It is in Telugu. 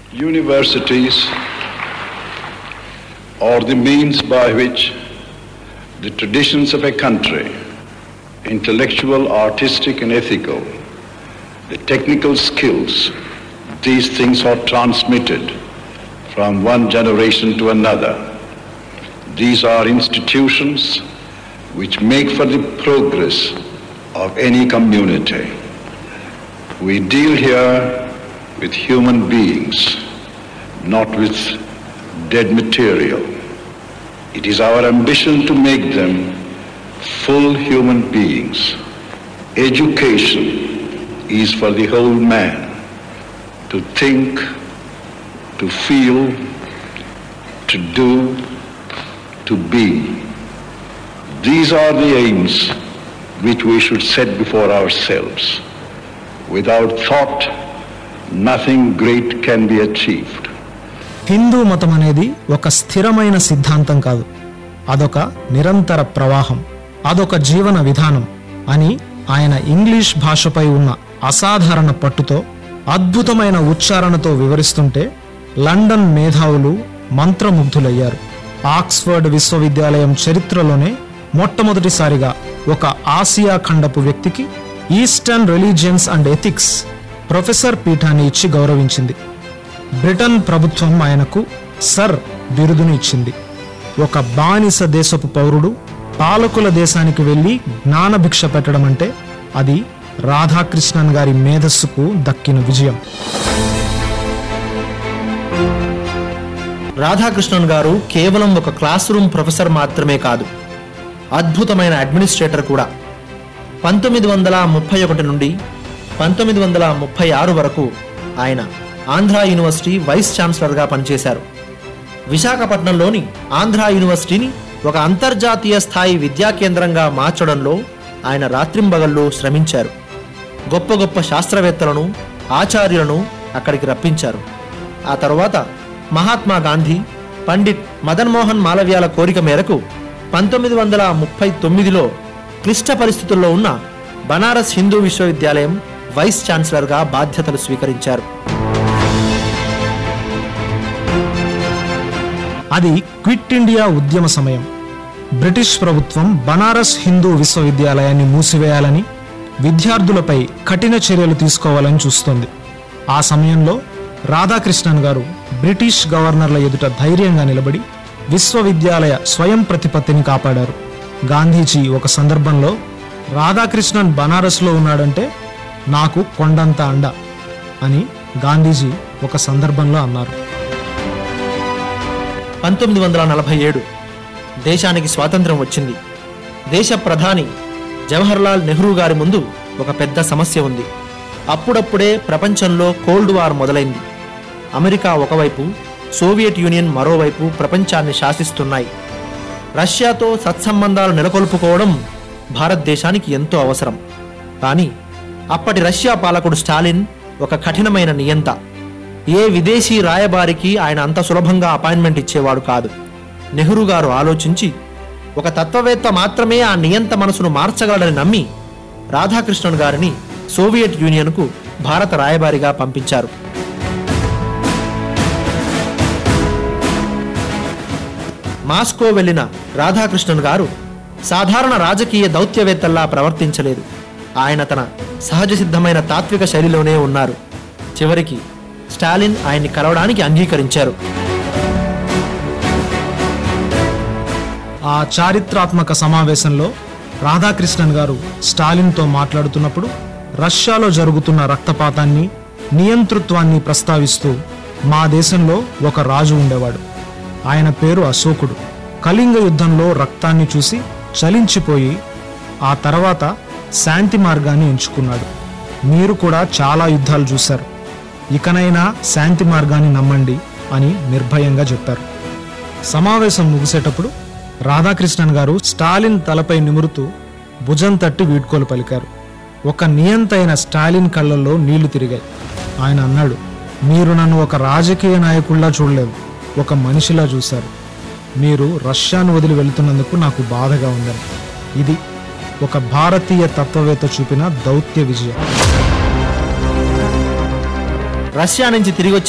Universities are the means by which the traditions of a country, intellectual, artistic, and ethical, the technical skills, these things are transmitted from one generation to another. These are institutions which make for the progress of any community. We deal here with human beings, not with dead material. It is our ambition to make them full human beings. Education is for the whole man to think, to feel, to do, to be. These are the aims which we should set before ourselves. Without thought, nothing great can be achieved. Hindu మతం అనేది ఒక స్థిరమైన సిద్ధాంతం కాదు అదొక నిరంతర ప్రవాహం అదొక జీవన విధానం అని ఆయన ఇంగ్లీష్ భాషపై ఉన్న అసాధారణ పట్టుతో అద్భుతమైన ఉచ్చారణతో వివరిస్తుంటే లండన్ మేధావులు మంత్రముగ్ధులయ్యారు ఆక్స్ఫర్డ్ విశ్వవిద్యాలయం చరిత్రలోనే మొట్టమొదటిసారిగా ఒక ఆసియా ఖండపు వ్యక్తికి eastern religions and ethics professor పీఠాన్ని ఇచ్చి గౌరవించింది బ్రిటన్ ప్రభుత్వం ఆయనకు సర్ బిరుదును ఇచ్చింది ఒక బానిస దేశపు పౌరుడు పాలకుల దేశానికి వెళ్ళి జ్ఞానభిక్ష పెట్టడం అంటే అది రాధాకృష్ణన్ గారి మేధస్సుకు దక్కిన విజయం రాధాకృష్ణన్ గారు కేవలం ఒక క్లాస్ రూమ్ ప్రొఫెసర్ మాత్రమే కాదు అద్భుతమైన అడ్మినిస్ట్రేటర్ కూడా పంతొమ్మిది వందల ముప్పై ఒకటి నుండి పంతొమ్మిది వందల ముప్పై ఆరు వరకు ఆయన ఆంధ్ర యూనివర్సిటీ వైస్ ఛాన్సలర్గా పనిచేశారు విశాఖపట్నంలోని ఆంధ్ర యూనివర్సిటీని ఒక అంతర్జాతీయ స్థాయి విద్యా కేంద్రంగా మార్చడంలో ఆయన రాత్రింబగళ్ళు శ్రమించారు గొప్ప గొప్ప శాస్త్రవేత్తలను ఆచార్యులను అక్కడికి రప్పించారు ఆ తరువాత మహాత్మా గాంధీ పండిట్ మదన్ మోహన్ మాలవ్యాల కోరిక మేరకు పంతొమ్మిది వందల ముప్పై తొమ్మిదిలో క్లిష్ట పరిస్థితుల్లో ఉన్న బనారస్ హిందూ విశ్వవిద్యాలయం వైస్ ఛాన్సలర్గా బాధ్యతలు స్వీకరించారు అది క్విట్ ఇండియా ఉద్యమ సమయం బ్రిటిష్ ప్రభుత్వం బనారస్ హిందూ విశ్వవిద్యాలయాన్ని మూసివేయాలని విద్యార్థులపై కఠిన చర్యలు తీసుకోవాలని చూస్తోంది ఆ సమయంలో రాధాకృష్ణన్ గారు బ్రిటిష్ గవర్నర్ల ఎదుట ధైర్యంగా నిలబడి విశ్వవిద్యాలయ స్వయం ప్రతిపత్తిని కాపాడారు గాంధీజీ ఒక సందర్భంలో రాధాకృష్ణన్ బనారస్లో ఉన్నాడంటే నాకు కొండంత అండ అని గాంధీజీ ఒక సందర్భంలో అన్నారు పంతొమ్మిది వందల నలభై ఏడు దేశానికి స్వాతంత్రం వచ్చింది దేశ ప్రధాని జవహర్లాల్ నెహ్రూ గారి ముందు ఒక పెద్ద సమస్య ఉంది అప్పుడప్పుడే ప్రపంచంలో కోల్డ్ వార్ మొదలైంది అమెరికా ఒకవైపు సోవియట్ యూనియన్ మరోవైపు ప్రపంచాన్ని శాసిస్తున్నాయి రష్యాతో సత్సంబంధాలు నెలకొల్పుకోవడం భారతదేశానికి ఎంతో అవసరం కానీ అప్పటి రష్యా పాలకుడు స్టాలిన్ ఒక కఠినమైన నియంత ఏ విదేశీ రాయబారికి ఆయన అంత సులభంగా అపాయింట్మెంట్ ఇచ్చేవాడు కాదు నెహ్రూ గారు ఆలోచించి ఒక తత్వవేత్త మాత్రమే ఆ నియంత మనసును మార్చగలడని నమ్మి రాధాకృష్ణన్ గారిని సోవియట్ యూనియన్కు భారత రాయబారిగా పంపించారు మాస్కో వెళ్లిన రాధాకృష్ణన్ గారు సాధారణ రాజకీయ దౌత్యవేత్తల్లా ప్రవర్తించలేదు ఆయన తన సహజ సిద్ధమైన తాత్విక శైలిలోనే ఉన్నారు చివరికి స్టాలిన్ ఆయన్ని కలవడానికి అంగీకరించారు ఆ చారిత్రాత్మక సమావేశంలో రాధాకృష్ణన్ గారు స్టాలిన్తో మాట్లాడుతున్నప్పుడు రష్యాలో జరుగుతున్న రక్తపాతాన్ని నియంతృత్వాన్ని ప్రస్తావిస్తూ మా దేశంలో ఒక రాజు ఉండేవాడు ఆయన పేరు అశోకుడు కళింగ యుద్ధంలో రక్తాన్ని చూసి చలించిపోయి ఆ తర్వాత శాంతి మార్గాన్ని ఎంచుకున్నాడు మీరు కూడా చాలా యుద్ధాలు చూశారు ఇకనైనా శాంతి మార్గాన్ని నమ్మండి అని నిర్భయంగా చెప్పారు సమావేశం ముగిసేటప్పుడు రాధాకృష్ణన్ గారు స్టాలిన్ తలపై నిమురుతూ భుజం తట్టి వీడ్కోలు పలికారు ఒక నియంతైన స్టాలిన్ కళ్ళల్లో నీళ్లు తిరిగాయి ఆయన అన్నాడు మీరు నన్ను ఒక రాజకీయ నాయకుల్లా చూడలేదు ఒక మనిషిలా చూశారు మీరు రష్యాను వదిలి వెళ్తున్నందుకు నాకు బాధగా ఉందని ఇది ఒక భారతీయ తత్వవేత్త చూపిన దౌత్య విజయం రష్యా నుంచి తిరిగి వచ్చిన